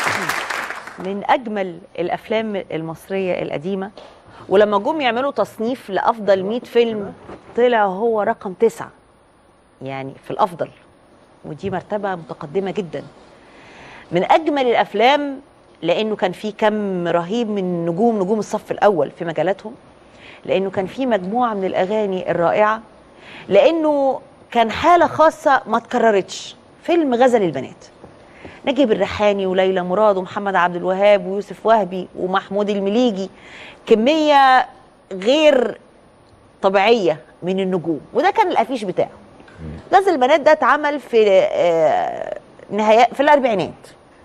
من اجمل الافلام المصريه القديمه ولما جم يعملوا تصنيف لافضل 100 فيلم طلع هو رقم تسعة يعني في الافضل ودي مرتبه متقدمه جدا من اجمل الافلام لانه كان في كم رهيب من نجوم نجوم الصف الاول في مجالاتهم لانه كان في مجموعه من الاغاني الرائعه لانه كان حاله خاصه ما اتكررتش فيلم غزل البنات نجيب الريحاني وليلى مراد ومحمد عبد الوهاب ويوسف وهبي ومحمود المليجي كميه غير طبيعيه من النجوم وده كان الافيش بتاعه غزل البنات ده اتعمل في آه، نهاية في الاربعينات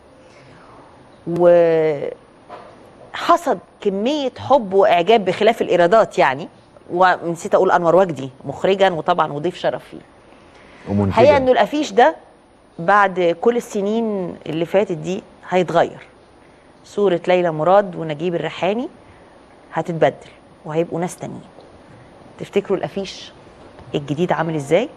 وحصد كميه حب واعجاب بخلاف الايرادات يعني ونسيت اقول انور وجدي مخرجا وطبعا وضيف شرف فيه الحقيقه انه الافيش ده بعد كل السنين اللي فاتت دي هيتغير صورة ليلى مراد ونجيب الريحاني هتتبدل وهيبقوا ناس تانيين تفتكروا الافيش الجديد عامل ازاي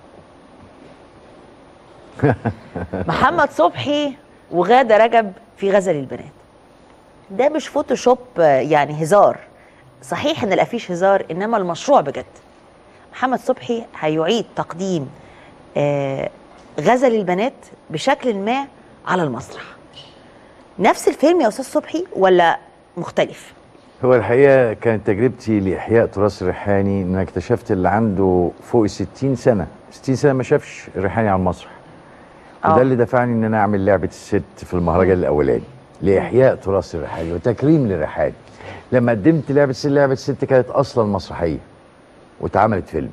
محمد صبحي وغادة رجب في غزل البنات ده مش فوتوشوب آه، يعني هزار صحيح ان الافيش هزار انما المشروع بجد محمد صبحي هيعيد تقديم آه، غزل البنات بشكل ما على المسرح نفس الفيلم يا استاذ صبحي ولا مختلف هو الحقيقه كانت تجربتي لاحياء تراث الريحاني ان انا اكتشفت اللي عنده فوق ال 60 سنه 60 سنه ما شافش الريحاني على المسرح آه. وده اللي دفعني ان انا اعمل لعبه الست في المهرجان الاولاني لاحياء تراث الريحاني وتكريم للريحاني لما قدمت لعبه الست لعبه الست كانت اصلا مسرحيه واتعملت فيلم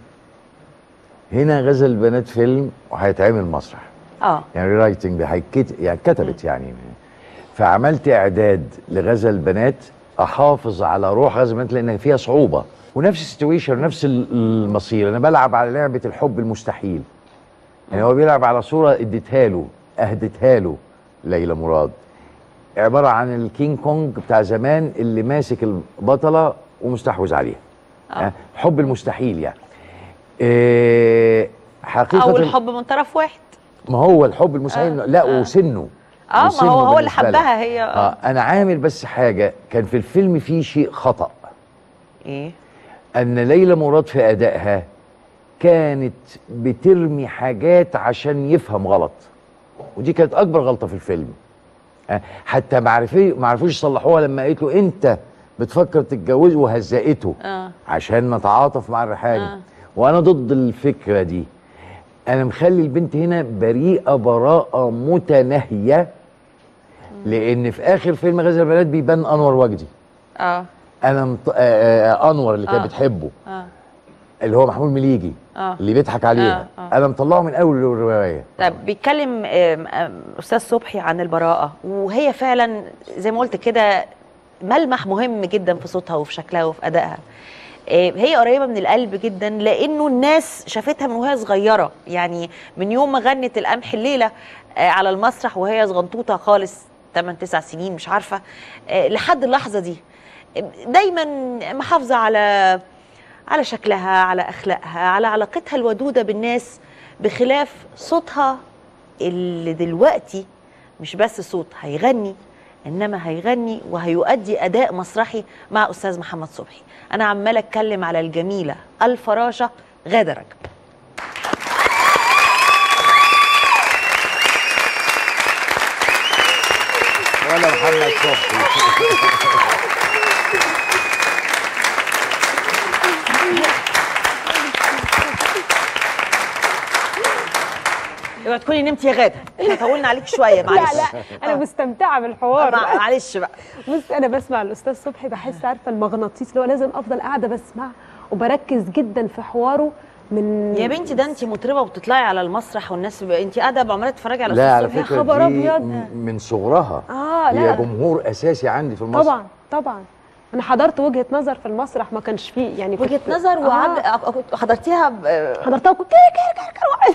هنا غزل البنات فيلم وهيتعمل مسرح اه يعني رايتنج ده هيكت يعني كتبت يعني فعملت اعداد لغزل البنات احافظ على روح غزل البنات لان فيها صعوبه ونفس السيتويشن نفس ال- المصير انا بلعب على لعبه الحب المستحيل يعني هو بيلعب على صوره اديتها له اهدتها له ليلى مراد عباره عن الكينج كونج بتاع زمان اللي ماسك البطله ومستحوذ عليها آه. حب المستحيل يعني إيه حقيقه او الحب من طرف واحد ما هو الحب المستحيل آه، لا آه. وسنه اه ما وسنه هو هو اللي بالنسبة لها. حبها هي اه اه انا عامل بس حاجه كان في الفيلم فيه شيء خطا ايه ان ليلى مراد في ادائها كانت بترمي حاجات عشان يفهم غلط ودي كانت اكبر غلطه في الفيلم آه، حتى ما عرفي ما عرفوش يصلحوها لما قالت له انت بتفكر تتجوزه وهزقته اه عشان نتعاطف مع الريحاني آه. وانا ضد الفكره دي انا مخلي البنت هنا بريئه براءه متناهيه لان في اخر فيلم غزل البنات بيبان انور وجدي اه انا مط... آه آه انور اللي كانت آه. بتحبه اه اللي هو محمود مليجي اه اللي بيضحك عليها آه، آه. انا مطلعه من اول الروايه طب بيتكلم آم، آم، استاذ صبحي عن البراءه وهي فعلا زي ما قلت كده ملمح مهم جدا في صوتها وفي شكلها وفي ادائها آه، هي قريبه من القلب جدا لانه الناس شافتها من وهي صغيره يعني من يوم ما غنت القمح الليله آه، على المسرح وهي صغنطوطه خالص 8 9 سنين مش عارفه آه، لحد اللحظه دي آه، دايما محافظه على على شكلها على اخلاقها على علاقتها الودوده بالناس بخلاف صوتها اللي دلوقتي مش بس صوت هيغني انما هيغني وهيؤدي اداء مسرحي مع استاذ محمد صبحي انا عماله اتكلم على الجميله الفراشه غاده رجب ولا محمد صبحي اوعي تكوني نمتي يا غاده احنا طولنا عليك شويه لا معلش لا انا مستمتعه بالحوار مع- معلش بقى بص انا بسمع الاستاذ صبحي بحس عارفه المغناطيس اللي هو لازم افضل قاعده بسمع وبركز جدا في حواره من يا بنتي ده انت مطربه وبتطلعي على المسرح والناس انت قاعده بعمرها تتفرجي على لا على أستاذ صبحي. فكره خبر دي أبيض. م- من صغرها اه هي لا جمهور اساسي عندي في المسرح طبعا طبعا انا حضرت وجهه نظر في المسرح ما كانش فيه يعني كنت- وجهه نظر آه. وعد حضرتيها ب- حضرتها وكنت كر كر كر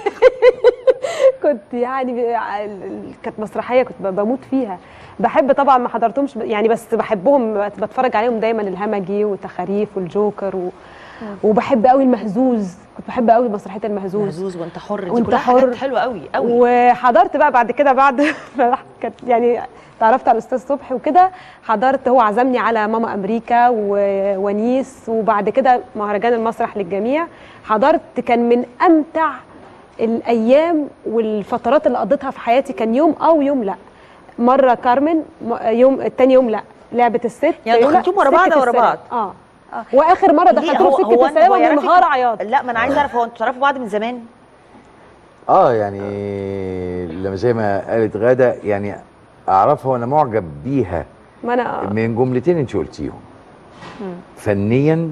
كنت يعني ب- ال- ال- كانت مسرحيه كنت ب- بموت فيها بحب طبعا ما حضرتهمش ب- يعني بس بحبهم بت- بتفرج عليهم دايما الهمجي وتخاريف والجوكر و... وبحب قوي المهزوز كنت بحب قوي مسرحيه المهزوز مهزوز وانت حر دي وأنت كلها حر. حاجات حلوه قوي قوي وحضرت بقى بعد كده بعد ما كانت يعني تعرفت على الاستاذ صبحي وكده حضرت هو عزمني على ماما امريكا و- ونيس وبعد كده مهرجان المسرح للجميع حضرت كان من امتع الايام والفترات اللي قضيتها في حياتي كان يوم او يوم لا مره كارمن م- يوم التاني يوم لا لعبه الست يعني يوم لا، دخلتيهم ورا بعض سكة ورا السلام. بعض؟ اه واخر مره ليه؟ دخلت له سكه أنت- السلامه هو يعرفك- منهار عياط لا ما انا عايزه اعرف هو انتوا تعرفوا بعض من زمان اه يعني لما زي ما قالت غاده يعني اعرفها وانا معجب بيها ما انا من جملتين انت قلتيهم فنيا م-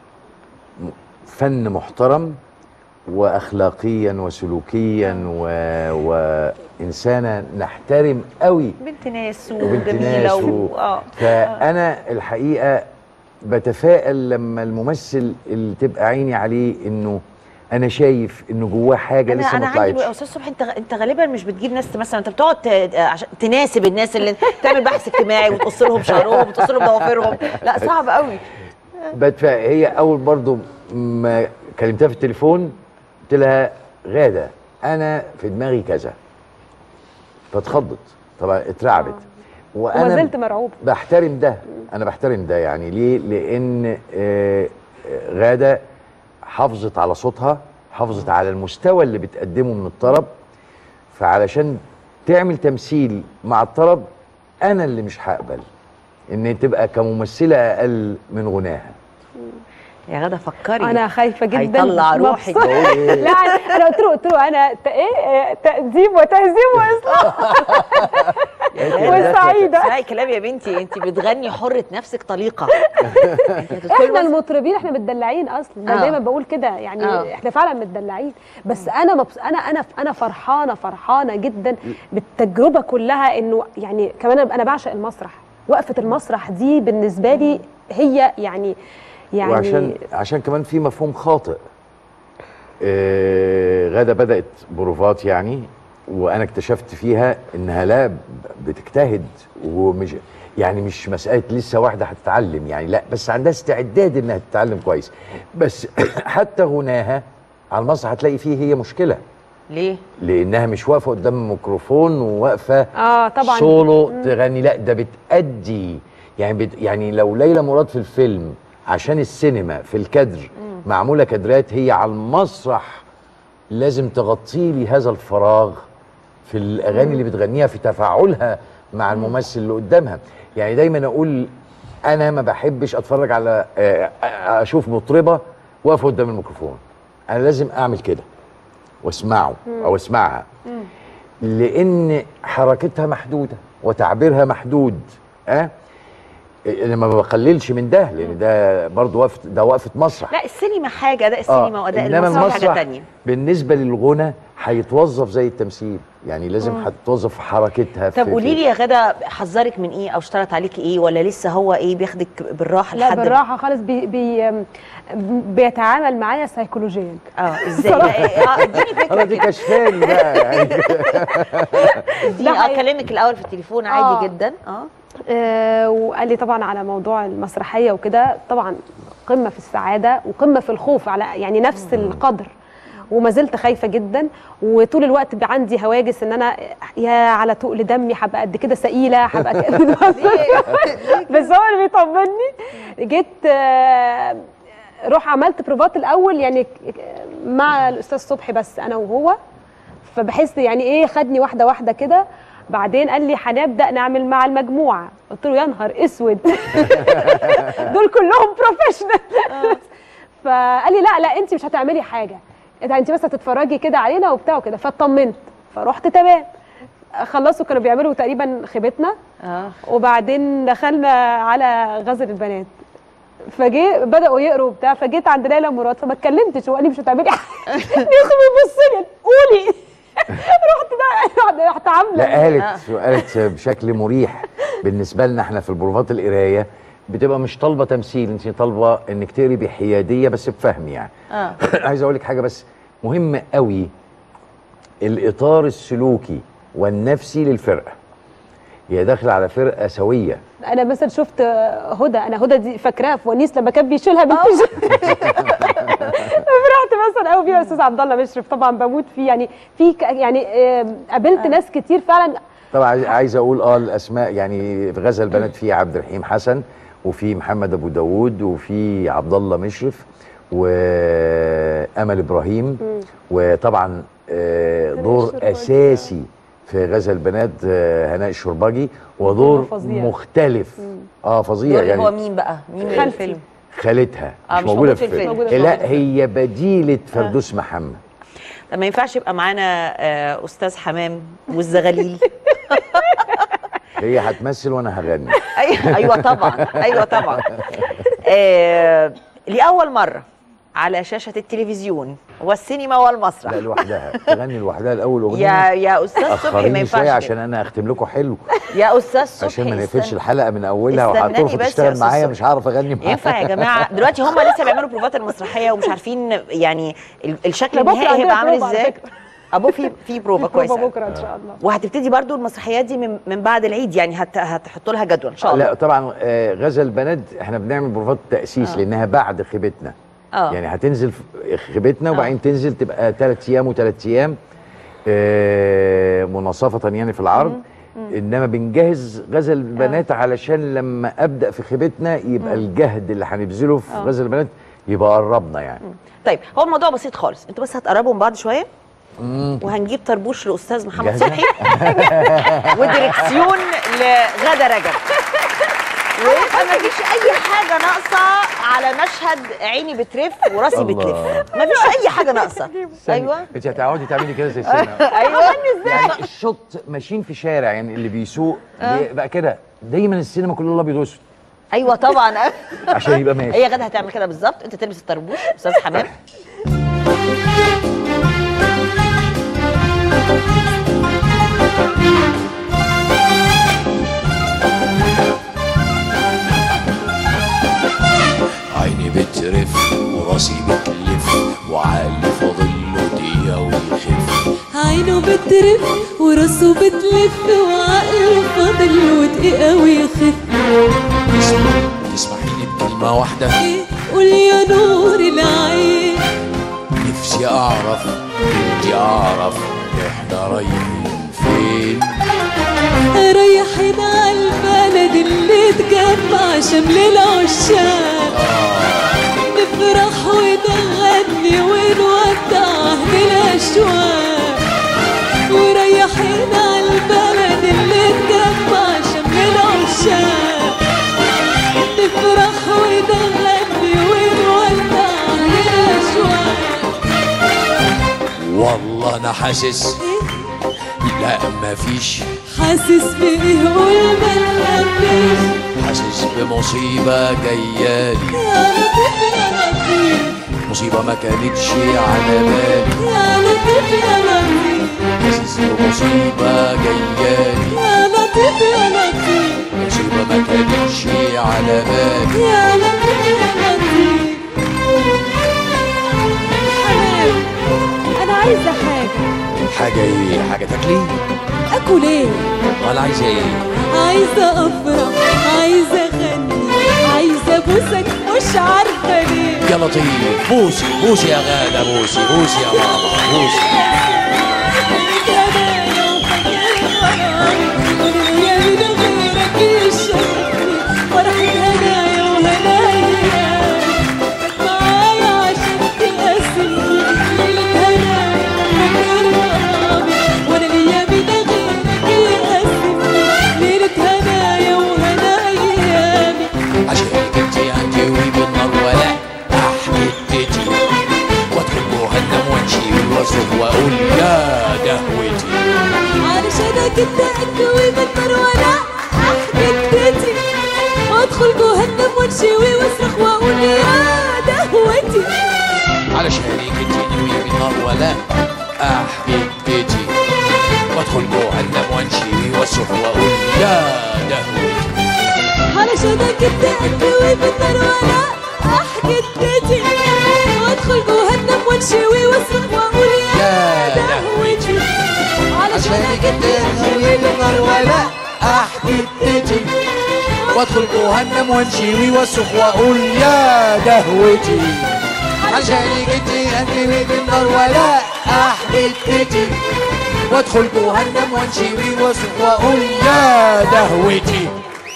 فن محترم واخلاقيا وسلوكيا و... وانسانه نحترم قوي بنت ناس وبنت وجميله ناس و... و... اه فانا الحقيقه بتفائل لما الممثل اللي تبقى عيني عليه انه انا شايف انه جواه حاجه انا لسه انا ما عندي طلعتش يا استاذ صبحي انت انت غالبا مش بتجيب ناس مثلا انت بتقعد ت- عشان تناسب الناس اللي تعمل بحث اجتماعي وتقص لهم شعرهم وتقص لهم ضوافرهم لا صعب قوي بدفع هي اول برضو ما كلمتها في التليفون قلت لها غاده انا في دماغي كذا فاتخضت طبعا اترعبت وما وانا زلت مرعوبه بحترم ده انا بحترم ده يعني ليه لان آه، آه، غاده حافظت على صوتها حافظت على المستوى اللي بتقدمه من الطرب فعلشان تعمل تمثيل مع الطرب انا اللي مش هقبل ان تبقى كممثله اقل من غناها يا غدا فكري انا خايفه جدا هيطلع روحك. مبسوطة. بقول إيه؟ لا انا قلت له قلت له انا ت- ايه آه، تقديم وتهذيب واصلاح والسعيده اسمعي كلام يا بنتي انت بتغني حرة نفسك طليقة انت هتدخلي احنا بس- المطربين احنا متدلعين اصلا انا آه. دايما بقول كده يعني آه. احنا فعلا متدلعين بس انا مبس... انا انا انا فرحانه فرحانه جدا بالتجربه كلها انه يعني كمان انا أنا بعشق المسرح وقفه المسرح دي بالنسبه لي هي يعني يعني وعشان عشان كمان في مفهوم خاطئ آه غاده بدات بروفات يعني وانا اكتشفت فيها انها لا ب- بتجتهد ومش يعني مش مساله لسه واحده هتتعلم يعني لا بس عندها استعداد انها تتعلم كويس بس حتى غناها على المسرح هتلاقي فيه هي مشكله ليه؟ لانها مش واقفه قدام الميكروفون وواقفه اه طبعا سولو تغني لا ده بتأدي يعني بت يعني لو ليلى مراد في الفيلم عشان السينما في الكادر معموله كادرات هي على المسرح لازم تغطي لي هذا الفراغ في الاغاني اللي بتغنيها في تفاعلها مع الممثل اللي قدامها يعني دايما اقول انا ما بحبش اتفرج على آه، آه، اشوف مطربه واقفه قدام الميكروفون انا لازم اعمل كده واسمعه او اسمعها لان حركتها محدوده وتعبيرها محدود اه انا ما بقللش من ده لان ده برضه وقفه ده وقفه مسرح لا السينما حاجة ده السينما وأداء انما المسرح حاجة المسرح تانية بالنسبه للغنى هيتوظف زي التمثيل يعني لازم هتتوظف في حركتها طب في- قولي في- لي يا غدا حذرك من ايه او اشترط عليكي ايه ولا لسه هو ايه بياخدك بالراحه لا لحد بالراحه خالص بي بي بيتعامل معايا سيكولوجيا اه ازاي لا، إيه، اه اديني انا فكره دي كده كشفاني بقى يعني اديني اه حقيقي. اكلمك الاول في التليفون آه. عادي جدا اه آه، وقال لي طبعا على موضوع المسرحيه وكده طبعا قمه في السعاده وقمه في الخوف على يعني نفس القدر وما زلت خايفه جدا وطول الوقت بي- عندي هواجس ان انا يا على تقل دمي هبقى قد كده سئيله هبقى كده بس هو اللي بيطمني جيت آه، روح عملت بروفات الاول يعني مع الاستاذ صبحي بس انا وهو فبحس يعني ايه خدني واحده واحده كده بعدين قال لي هنبدا نعمل مع المجموعه قلت له يا نهار اسود دول كلهم بروفيشنال فقال لي لا لا انت مش هتعملي حاجه ده انت بس هتتفرجي كده علينا وبتاع وكده فاطمنت فرحت تمام خلصوا كانوا بيعملوا تقريبا خيبتنا اه وبعدين دخلنا على غزل البنات فجي بداوا يقروا وبتاع فجيت عند ليلى مراد فما اتكلمتش وقال لي مش هتعملي حاجه يخرب يبص لي قولي رحت ده رحت عامله لا قالت قالت بشكل مريح بالنسبه لنا احنا في البروفات القرايه بتبقى مش طالبه تمثيل انت طالبه انك تقري بحياديه بس بفهم يعني اه عايز اقول لك حاجه بس مهم قوي الاطار السلوكي والنفسي للفرقه هي داخله على فرقه سويه انا مثلا شفت هدى انا هدى دي فاكراها في ونيس لما كان بيشيلها بالبيجامه فرحت مثلا قوي بيها استاذ عبد الله مشرف طبعا بموت فيه يعني في ك- يعني آم، قابلت ناس كتير فعلا طبعا عايز- عايز اقول اه الاسماء يعني في غزل البنات في عبد الرحيم حسن وفي محمد ابو داوود وفي عبد الله مشرف وامل ابراهيم وطبعا آه، دور الشرباجي. اساسي في غزل البنات آه، هناء الشربجي ودور فظيع. مختلف اه فظيع دول هو يعني مين بقى مين من خالتي. الفيلم خالتها آه، مش مش موجوده موجود في في الفيلم. موجودة في لا الفيلم. هي بديله فردوس محمد طب ما ينفعش يبقى معانا آه، استاذ حمام والزغاليل هي هتمثل وانا هغني أي- ايوه طبعا ايوه طبعا آه، لاول مره على شاشه التلفزيون والسينما والمسرح لا لوحدها تغني لوحدها الاول اغنيه يا يا استاذ صبحي ما اخريني ينفعش شويه كده. عشان انا اختم لكم حلو يا استاذ صبحي عشان ما نقفلش استنى. الحلقه من اولها استناني وهترفض بس يا تشتغل أستاذ معايا صبحي. مش هعرف اغني معاها ينفع يا جماعه دلوقتي هم لسه بيعملوا بروفات المسرحيه ومش عارفين يعني ال- الشكل إحنا بكرة النهائي هيبقى عندنا عامل بروفة على ازاي فكرة. ابو في في بروفا كويسه بروفا أوي. بكره ان شاء الله وهتبتدي برضو المسرحيات دي من, من بعد العيد يعني هت هتحطوا لها جدول ان شاء الله لا طبعا آه، غزل البنات احنا بنعمل بروفات تاسيس آه. لانها بعد خيبتنا اه يعني هتنزل في خيبتنا وبعدين تنزل تبقى ثلاث ايام وثلاث ايام آه، مناصفه يعني في العرض انما بنجهز غزل البنات علشان لما ابدا في خيبتنا يبقى الجهد اللي هنبذله في آه. غزل البنات يبقى قربنا يعني طيب هو الموضوع بسيط خالص انتوا بس هتقربوا من بعض شويه وهنجيب طربوش لاستاذ محمد جاهزة؟ صبحي وديركسيون لغدا رجب ويبقى ما فيش اي حاجه ناقصه على مشهد عيني بترف وراسي الله. بتلف ما فيش اي حاجه ناقصه ايوه انت هتقعدي تعملي كده زي السينما ايوه يعني الشوط ماشيين في شارع يعني اللي بيسوق بيبقى كده دايما السينما كلها ابيض واسود ايوه طبعا عشان يبقى ماشي هي غدا هتعمل كده بالظبط انت تلبس الطربوش استاذ حمام عيني بترف وراسي بتلف وعقلي فاضل له دقيقة ويخف عينه بترف وراسه بتلف وعقله فاضل له دقيقة ويخف تسمحي لي بكلمة واحدة إيه؟ قول يا نور العين نفسي أعرف بدي أعرف إحنا رايحين فين رايحين على البلد اللي تجمع شمل العشاق نفرح ونغني ونودع أهل الأشواق ورايحين على البلد اللي تجمع شمل العشاق نفرح ونغني ونودع أهل الأشواق والله أنا حاسس إيه؟ لا مفيش حاسس بإيه قول ما نخبيش حاسس بمصيبة جايالي يا لطيف يا لطيف مصيبة ما كانتش على بالي يا لطيف يا لطيف حاسس بمصيبة جايالي يا لطيف يا لطيف مصيبة ما كانتش على بالي يا لطيف يا لطيف حنان انا عايزه حاجه حاجة إيه حاجة تاكلي اكل ايه ولا عايزة إيه عايزه افرح عايزه اغني عايزه ابوسك مش عارفه ليه يا لطيف بوسي بوسي يا غادة بوسي بوسي يا ماما بوسي عشانك انت هتجوي بالنار ولا احدتي وادخل جهنم وامشي واصرخ واقول يا دهوتي علشانك انت اكوي بالنار وانا احدتي وادخل جهنم وانشوي واصرخ واقول يا دهوتي علشانك انت تجوي بالنار ولا احدتي وادخل جهنم وامشي واصرخ واقول يا دهوتي علشانك انت اكوي بالنار وانا احدتي وادخل جهنم وانشوي واصرخ واقول يا يا دهوتي عشانك انت تجوي بالنار ولا احدتي وادخل جهنم وانشوي واصرخ واقول يا دهوتي عشانك انت هتجوي بالنار ولا احدتي وادخل جهنم وانشوي واسوق واقول يا دهوتي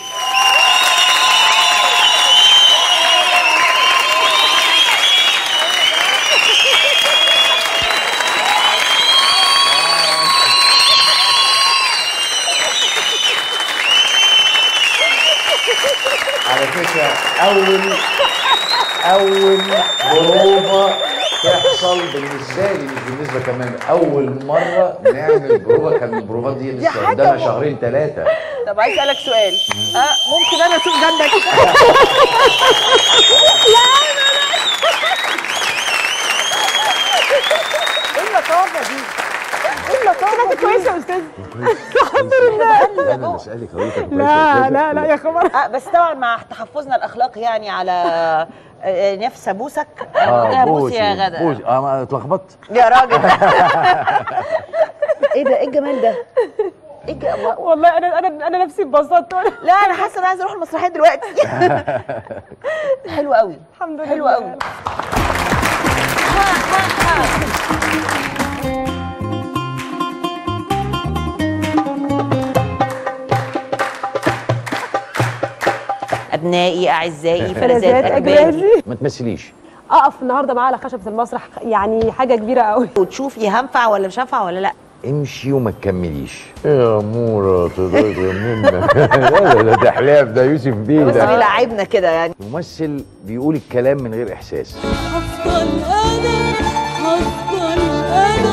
على فكره اول اول بروفه تحصل بالنسبه لي مش بالنسبه كمان اول مره نعمل بروفه كان البروفات دي لسه قدامها شهرين ثلاثه طب عايز اسالك سؤال اه ممكن انا اسوق جنبك ايه اللطافه دي؟ ايه اللطافه دي؟ كويسه يا استاذ لا انا بسالك هقول لك لا لا لا يا خبر آه بس طبعا مع تحفظنا الاخلاقي يعني على آه، نفس ابوسك اه بوسي يا غدا بوسي اه ما اتلخبطت يا راجل ايه ده ايه الجمال ده؟ ايه الج- الله- والله انا انا انا نفسي اتبسطت لا انا حاسه انا عايزه اروح المسرحيه دلوقتي حلو قوي الحمد لله حلو قوي ابنائي اعزائي فلذات فلذات اجبالي اجبالي ما تمثليش اقف النهارده معاه على خشبه المسرح يعني حاجه كبيره قوي وتشوفي هنفع ولا مش هنفع ولا لا امشي وما تكمليش يا مورا تقدري تغنينا لا لا ده احلام ده يوسف بيه بس ده بيلعبنا كده يعني ممثل بيقول الكلام من غير احساس هفضل انا هفضل انا